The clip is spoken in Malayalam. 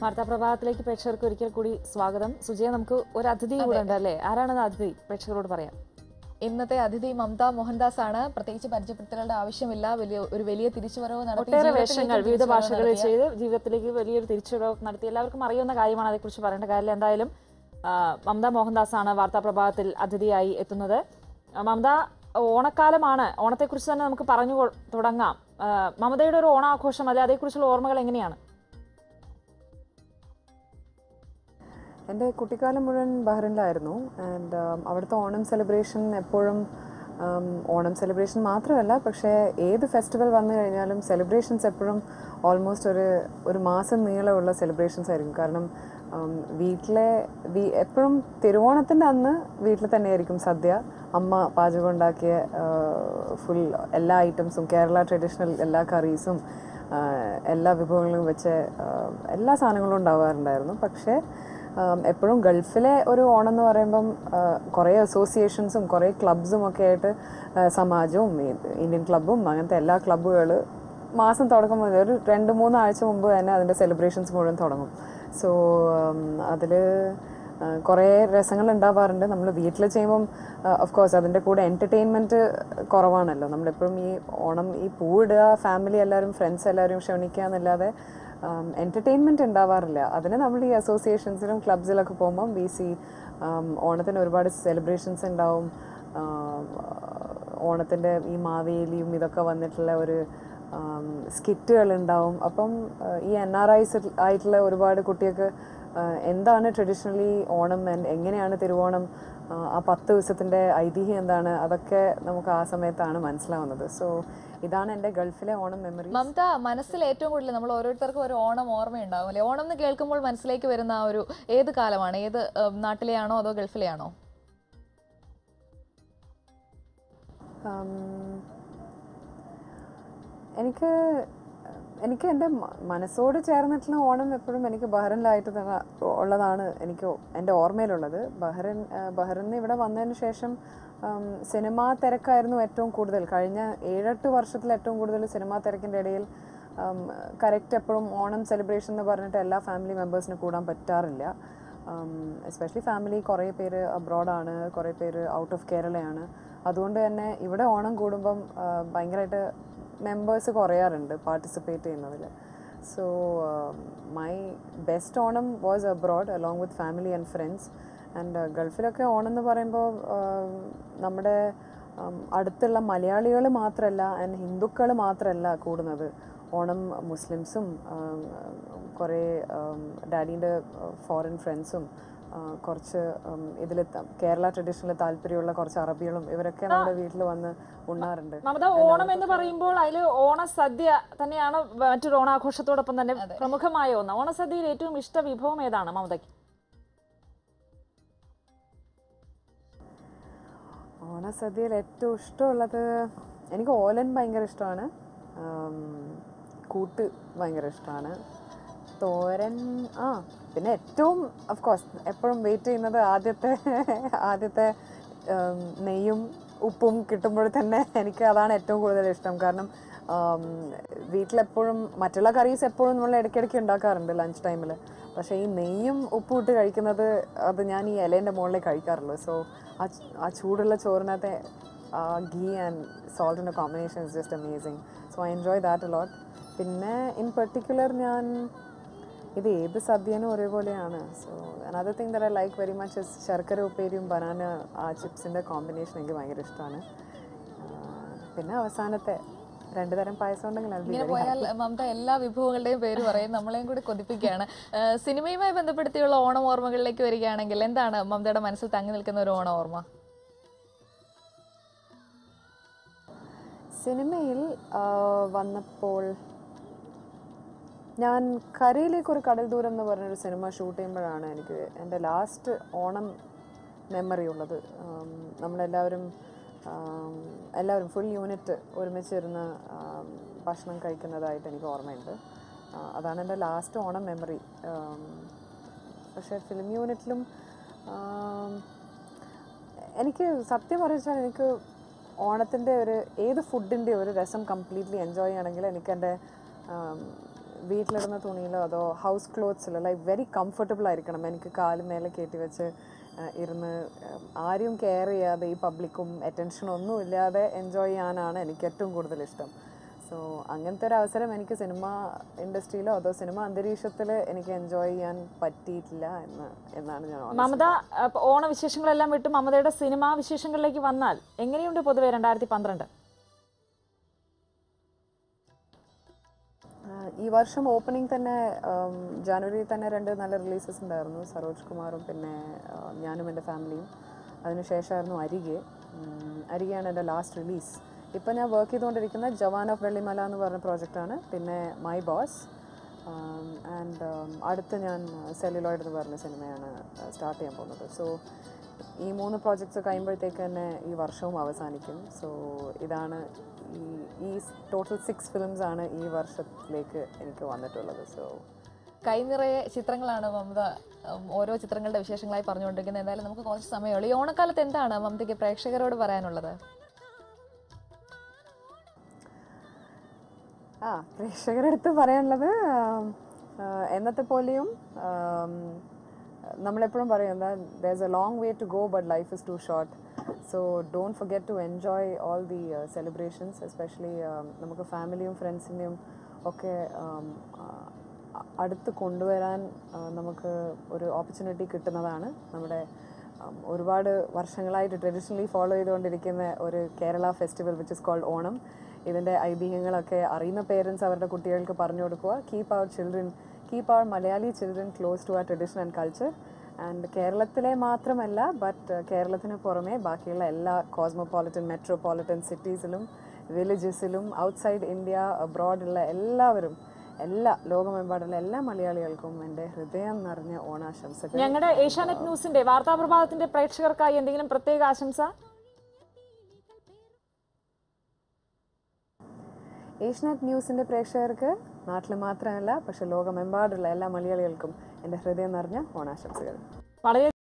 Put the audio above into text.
വാർത്താപ്രഭാതത്തിലേക്ക് പ്രേക്ഷകർക്ക് ഒരിക്കൽ കൂടി സ്വാഗതം സുജയ നമുക്ക് ഒരു അതിഥി കൂടെ ഉണ്ട് അല്ലേ ആരാണെന്ന് അതിഥി പ്രേക്ഷകരോട് പറയാം ഇന്നത്തെ അതിഥി മമത മോഹൻദാസ് ആണ് പ്രത്യേകിച്ച് പരിചയപ്പെടുത്തലുടെ ആവശ്യമില്ല വലിയ ഒരു വലിയ തിരിച്ചുവരവ് നടത്തി ഒട്ടേറെ ജീവിതത്തിലേക്ക് വേഷങ്ങൾ വിവിധ തിരിച്ചുവരവ് ഭാഷകളിൽ നടത്തിയ- ചെയ്ത് ജീവിതത്തിലേക്ക് വലിയൊരു തിരിച്ചുവരവ് നടത്തി എല്ലാവർക്കും അറിയുന്ന കാര്യമാണ് അതേക്കുറിച്ച് പറയേണ്ട കാര്യമില്ല എന്തായാലും ആ, മമത മോഹൻദാസ് ആണ് വാർത്താപ്രഭാതത്തിൽ അതിഥിയായി എത്തുന്നത് ആ, മമത ഓണക്കാലമാണ് ഓണത്തെക്കുറിച്ച് തന്നെ നമുക്ക് പറഞ്ഞു കൊ- തുടങ്ങാം ആ, മമതയുടെ ഒരു ഓണാഘോഷം അല്ലെ അതേക്കുറിച്ചുള്ള ഓർമ്മകൾ എങ്ങനെയാണ് എൻ്റെ കുട്ടിക്കാലം മുഴുവൻ ബഹ്റിനിലായിരുന്നു ആൻഡ് അവിടുത്തെ ഓണം സെലിബ്രേഷൻ എപ്പോഴും ഉം, ഓണം സെലിബ്രേഷൻ മാത്രമല്ല പക്ഷേ ഏത് ഫെസ്റ്റിവൽ വന്നു കഴിഞ്ഞാലും സെലിബ്രേഷൻസ് എപ്പോഴും ഓൾമോസ്റ്റ് ഒരു ഒരു മാസം നീളമുള്ള സെലിബ്രേഷൻസ് ആയിരിക്കും കാരണം ഉം, വീട്ടിലെ വീ എപ്പോഴും തിരുവോണത്തിൻ്റെ അന്ന് വീട്ടിൽ തന്നെയായിരിക്കും സദ്യ അമ്മ പാചകം ഉണ്ടാക്കിയ ഫുൾ എല്ലാ ഐറ്റംസും കേരള ട്രഡീഷണൽ എല്ലാ കറീസും എല്ലാ വിഭവങ്ങളും വെച്ച് ആ, എല്ലാ സാധനങ്ങളും ഉണ്ടാവാറുണ്ടായിരുന്നു പക്ഷേ എപ്പോഴും ഗൾഫിലെ ഒരു ഓണം എന്ന് പറയുമ്പം ആ, കുറേ അസോസിയേഷൻസും കുറേ ക്ലബ്സും ഒക്കെ ആയിട്ട് ആ, സമാജവും ഈ ഇന്ത്യൻ ക്ലബ്ബും അങ്ങനത്തെ എല്ലാ ക്ലബ്ബുകൾ മാസം തുടക്കം മുതൽ ഒരു രണ്ട് മൂന്ന് ആഴ്ച മുമ്പ് തന്നെ അതിൻ്റെ സെലിബ്രേഷൻസ് മുഴുവൻ തുടങ്ങും സോ അതിൽ കുറേ രസങ്ങൾ ഉണ്ടാവാറുണ്ട് നമ്മൾ വീട്ടിൽ ചെയ്യുമ്പം ഓഫ് കോഴ്സ് അതിൻ്റെ കൂടെ എൻ്റർടൈൻമെൻറ്റ് കുറവാണല്ലോ നമ്മളെപ്പോഴും ഈ ഓണം ഈ പൂവിടുക ഫാമിലി എല്ലാവരും ഫ്രണ്ട്സ് എല്ലാവരും ക്ഷണിക്കുക എന്നല്ലാതെ എൻ്റർടൈൻമെൻറ്റ് ഉണ്ടാവാറില്ല അതിന് നമ്മൾ ഈ അസോസിയേഷൻസിലും ക്ലബ്സിലൊക്കെ പോകുമ്പം വി സി ഓണത്തിന് ഒരുപാട് സെലിബ്രേഷൻസ് ഉണ്ടാവും ഓണത്തിൻ്റെ ഈ മാവേലിയും ഇതൊക്കെ വന്നിട്ടുള്ള ഒരു സ്കിറ്റുകൾ ഉണ്ടാവും അപ്പം ആ, ഈ എൻ ആർ ഐസ് ആയിട്ടുള്ള ഒരുപാട് കുട്ടികൾക്ക് ആ, എന്താണ് ട്രഡീഷണലി ഓണം and എങ്ങനെയാണ് തിരുവോണം ആ, ആ പത്ത് ദിവസത്തിൻ്റെ ഐതിഹ്യം എന്താണ് അതൊക്കെ നമുക്ക് ആ സമയത്താണ് മനസ്സിലാവുന്നത് സോ ഇതാണ് എൻ്റെ ഗൾഫിലെ ഓണം മെമ്മറി മമത മനസ്സിൽ ഏറ്റവും കൂടുതൽ നമ്മൾ ഓരോരുത്തർക്കും ഒരു ഓണം ഓർമ്മയുണ്ടാവും അല്ലേ ഓണം എന്ന് കേൾക്കുമ്പോൾ മനസ്സിലേക്ക് വരുന്ന ആ ഒരു ഏത് കാലമാണ് ഏത് ഉം, നാട്ടിലെയാണോ അതോ ഗൾഫിലെയാണോ ഉം, എനിക്ക് എനിക്ക് എൻ്റെ മ- മനസ്സോട് ചേർന്നിട്ടുള്ള ഓണം എപ്പോഴും എനിക്ക് ബഹ്റിനിലായിട്ട് തന്നെ ഉള്ളതാണ് എനിക്ക് എൻ്റെ ഓർമ്മയിലുള്ളത് ബഹ്റിൻ ബഹ്റിൻ ഇവിടെ വന്നതിന് ശേഷം ഉം, സിനിമാ തിരക്കായിരുന്നു ഏറ്റവും കൂടുതൽ കഴിഞ്ഞ ഏഴെട്ട് വർഷത്തിൽ ഏറ്റവും കൂടുതൽ സിനിമാ തിരക്കിൻ്റെ ഇടയിൽ കറക്റ്റ് എപ്പോഴും ഓണം സെലിബ്രേഷൻ എന്ന് പറഞ്ഞിട്ട് എല്ലാ ഫാമിലി മെമ്പേഴ്സിന് കൂടാൻ പറ്റാറില്ല എസ്പെഷ്യലി ഫാമിലി കുറേ പേര് അബ്രോഡാണ് കുറേ പേര് ഔട്ട് ഓഫ് കേരളയാണ് അതുകൊണ്ട് തന്നെ ഇവിടെ ഓണം കൂടുമ്പം ആ, ഭയങ്കരമായിട്ട് മെമ്പേഴ്സ് കുറയാറുണ്ട് പാർട്ടിസിപ്പേറ്റ് ചെയ്യുന്നതിൽ so my best Onam was abroad along with family and friends and ഗൾഫിലൊക്കെ ഓണം എന്ന് പറയുമ്പോൾ നമ്മുടെ ഉം, അടുത്തുള്ള മലയാളികൾ മാത്രമല്ല ആൻഡ് ഹിന്ദുക്കൾ മാത്രമല്ല കൂടുന്നത് ഓണം മുസ്ലിംസും കുറേ ഡാഡീൻ്റെ ഫോറിൻ ഫ്രണ്ട്സും കുറച്ച് ഇതിൽ കേരള ട്രഡീഷണൽ താല്പര്യമുള്ള കുറച്ച് അറബികളും ഇവരൊക്കെ നമ്മുടെ വീട്ടിൽ വന്ന് ഉണ്ണാറുണ്ട് മമത ഓണം എന്ന് പറയുമ്പോൾ അതിൽ ഓണസദ്യ തന്നെയാണ് മറ്റൊരു ഓണാഘോഷത്തോടൊപ്പം തന്നെ പ്രമുഖമായ ഒന്ന് ഓണസദ്യയിൽ ഏറ്റവും ഇഷ്ട വിഭവം ഏതാണ് മമതയ്ക്ക് ഓണസദ്യയിൽ ഏറ്റവും ഇഷ്ടമുള്ളത് എനിക്ക് ഓലൻ ഭയങ്കര ഇഷ്ടമാണ് ആം, കൂട്ട് ഭയങ്കര ഇഷ്ടമാണ് തോരൻ ആ പിന്നെ ഏറ്റവും ഓഫ് കോഴ്സ് എപ്പോഴും വെയിറ്റ് ചെയ്യുന്നത് ആദ്യത്തെ ആദ്യത്തെ ആം, നെയ്യും ഉപ്പും കിട്ടുമ്പോൾ തന്നെ എനിക്ക് അതാണ് ഏറ്റവും കൂടുതൽ ഇഷ്ടം കാരണം ആം, വീട്ടിലെപ്പോഴും മറ്റുള്ള കറീസ് എപ്പോഴും നമ്മൾ ഇടയ്ക്കിടയ്ക്ക് ഉണ്ടാക്കാറുണ്ട് ലഞ്ച് ടൈമിൽ പക്ഷേ ഈ നെയ്യും ഉപ്പും ഇട്ട് കഴിക്കുന്നത് അത് ഞാൻ ഈ ഇലേൻ്റെ മുകളിലേ കഴിക്കാറുള്ളൂ സോ ആ ച്- ആ ചൂടുള്ള ചോറിനകത്തെ ആ ഗീ ആൻഡ് സോൾട്ടിൻ്റെ combination is just amazing so I enjoy that a lot പിന്നെ ഇൻ പെർട്ടിക്കുലർ ഞാൻ ഇത് ഏത് സദ്യനും ഒരേപോലെയാണ് so another thing there I like very much is ശർക്കര ഉപ്പേരിയും ബനാന ആ ചിപ്സിൻ്റെ കോമ്പിനേഷൻ എനിക്ക് ഭയങ്കര ഇഷ്ടമാണ് പിന്നെ അവസാനത്തെ രണ്ട് തരം പായസം ഉണ്ടെങ്കിൽ അത് ഇങ്ങനെ പോയാൽ മമത എല്ലാ വിഭവങ്ങളുടെയും പേര് പറയും നമ്മളെയും കൂടി കൊതിപ്പിക്കുകയാണ് ഏഹ്, സിനിമയുമായി ബന്ധപ്പെടുത്തിയുള്ള ഓണം ഓർമ്മകളിലേക്ക് വരികയാണെങ്കിൽ എന്താണ് മമതയുടെ മനസ്സിൽ തങ്ങി നിൽക്കുന്ന ഒരു ഓണം ഓർമ്മ സിനിമയിൽ ആ, വന്നപ്പോൾ ഞാൻ കരയിലേക്ക് ഒരു കടൽ ദൂരം എന്ന് പറഞ്ഞൊരു സിനിമ ഷൂട്ട് ചെയ്യുമ്പോഴാണ് എനിക്ക് എൻ്റെ ലാസ്റ്റ് ഓണം മെമ്മറി ഉള്ളത് ആം, നമ്മളെല്ലാവരും ആം, എല്ലാവരും ഫുൾ യൂണിറ്റ് ഒരുമിച്ചിരുന്ന് ആം, ഭക്ഷണം കഴിക്കുന്നതായിട്ട് എനിക്ക് ഓർമ്മയുണ്ട് ആ, അതാണ് എൻ്റെ ലാസ്റ്റ് ഓണം മെമ്മറി പക്ഷേ ഫിലിം യൂണിറ്റിലും ആം, എനിക്ക് സത്യം പറഞ്ഞാൽ എനിക്ക് ഓണത്തിൻ്റെ ഒരു ഏത് ഫുഡിൻ്റെ ഒരു രസം കംപ്ലീറ്റ്ലി എൻജോയ് ചെയ്യണമെങ്കിൽ എനിക്ക് എൻ്റെ വീട്ടിലിടുന്ന തുണിയിലോ അതോ ഹൗസ് ക്ലോത്ത്സിലോ ലൈക്ക് വെരി കംഫർട്ടബിൾ ആയിരിക്കണം എനിക്ക് കാല് മേലെ കയറ്റി വെച്ച് ആ, ഇരുന്ന് ഉം, ആരും കെയർ ചെയ്യാതെ ഈ പബ്ലിക്കും അറ്റൻഷനും ഒന്നും ഇല്ലാതെ എൻജോയ് ചെയ്യാനാണ് എനിക്ക് ഏറ്റവും കൂടുതൽ ഇഷ്ടം സോ അങ്ങനത്തെ ഒരു അവസരം എനിക്ക് സിനിമ ഇൻഡസ്ട്രിയിലോ അതോ സിനിമ അന്തരീക്ഷത്തിൽ എനിക്ക് എൻജോയ് ചെയ്യാൻ പറ്റിയിട്ടില്ല എന്ന് എന്നാണ് ഞാൻ honest മമത അപ്പൊ ഓണവിശേഷങ്ങളെല്ലാം വിട്ട് മമതയുടെ സിനിമാ വിശേഷങ്ങളിലേക്ക് വന്നാൽ എങ്ങനെയുണ്ട് പൊതുവെ രണ്ടായിരത്തി പന്ത്രണ്ട് ആ, ഈ വർഷം ഓപ്പണിംഗ് തന്നെ ഉം, ജാനുവരി തന്നെ രണ്ട് നല്ല റിലീസസ് ഉണ്ടായിരുന്നു സരോജ് കുമാറും പിന്നെ ആ, ഞാനും എൻ്റെ ഫാമിലിയും അതിനുശേഷമായിരുന്നു അരികെ ഉം, അരികെയാണ് എൻ്റെ ലാസ്റ്റ് റിലീസ് ഇപ്പം ഞാൻ വർക്ക് ചെയ്തുകൊണ്ടിരിക്കുന്ന ജവാൻ ഓഫ് വെള്ളിമല എന്ന് പറഞ്ഞ പ്രോജക്റ്റാണ് പിന്നെ മൈ ബോസ് ആൻഡ് അടുത്ത് ഞാൻ സെല്ലുലോയിഡ് എന്ന് പറഞ്ഞ സിനിമയാണ് സ്റ്റാർട്ട് ചെയ്യാൻ പോകുന്നത് സോ ഈ മൂന്ന് പ്രോജക്ട്സ് കഴിയുമ്പോഴത്തേക്ക് തന്നെ ഈ വർഷവും അവസാനിക്കും സോ ഇതാണ് ഈ ഈ ടോട്ടൽ സിക്സ് ഫിലിംസ് ആണ് ഈ വർഷത്തിലേക്ക് എനിക്ക് വന്നിട്ടുള്ളത് സോ കൈ നിറയെ ചിത്രങ്ങളാണ് മമത ഉം, ഓരോ ചിത്രങ്ങളുടെ വിശേഷങ്ങളായി പറഞ്ഞുകൊണ്ടിരിക്കുന്നത് എന്തായാലും നമുക്ക് കുറച്ച് സമയമുള്ളൂ ഈ ഓണക്കാലത്ത് എന്താണ് മമതയ്ക്ക് പ്രേക്ഷകരോട് പറയാനുള്ളത് ആ പ്രേക്ഷകരുടെ അടുത്ത് പറയാനുള്ളത് ആം, ആ, എന്നത്തെ പോലെയും ആം, നമ്മളെപ്പോഴും പറയും എന്താ there a long way to go but life is too short so don't forget to enjoy all the celebrations especially നമുക്ക് ഫാമിലിയും ഫ്രണ്ട്സിൻ്റെയും ഒക്കെ ആം, ആ, അടുത്ത് കൊണ്ടുവരാൻ ആ, നമുക്ക് ഒരു ഓപ്പർച്യൂണിറ്റി കിട്ടുന്നതാണ് നമ്മുടെ ഉം, ഒരുപാട് വർഷങ്ങളായിട്ട് ട്രഡീഷണലി ഫോളോ ചെയ്തുകൊണ്ടിരിക്കുന്ന ഒരു Kerala festival which is called Onam ഇതിൻ്റെ ഐതിഹ്യങ്ങളൊക്കെ അറിയുന്ന പേരൻസ് അവരുടെ കുട്ടികൾക്ക് പറഞ്ഞു കൊടുക്കുക keep our children keep our Malayali children close to our tradition and culture and കേരളത്തിലെ മാത്രമല്ല ബട്ട് കേരളത്തിന് പുറമെ ബാക്കിയുള്ള എല്ലാ കോസ്മോപോളിറ്റൻ മെട്രോപോളിറ്റൻ സിറ്റീസിലും വില്ലേജസിലും ഔട്ട്സൈഡ് ഇന്ത്യ അബ്രോഡുള്ള എല്ലാവരും എല്ലാ ലോകമെമ്പാടുള്ള എല്ലാ മലയാളികൾക്കും എൻ്റെ ഹൃദയം നിറഞ്ഞ ഓണാശംസകൾ ഞങ്ങളുടെ ഏഷ്യാനെറ്റ് ന്യൂസിന്റെ വാർത്താ പ്രഭാതത്തിന്റെ പ്രേക്ഷകർക്കായി എന്തെങ്കിലും പ്രത്യേക ആശംസ ഏഷ്യനെറ്റ് ന്യൂസിൻ്റെ പ്രേക്ഷകർക്ക് നാട്ടിൽ മാത്രമല്ല പക്ഷെ ലോകമെമ്പാടുള്ള എല്ലാ മലയാളികൾക്കും എൻ്റെ ഹൃദയം നിറഞ്ഞ ഓണാശംസകൾ വളരെ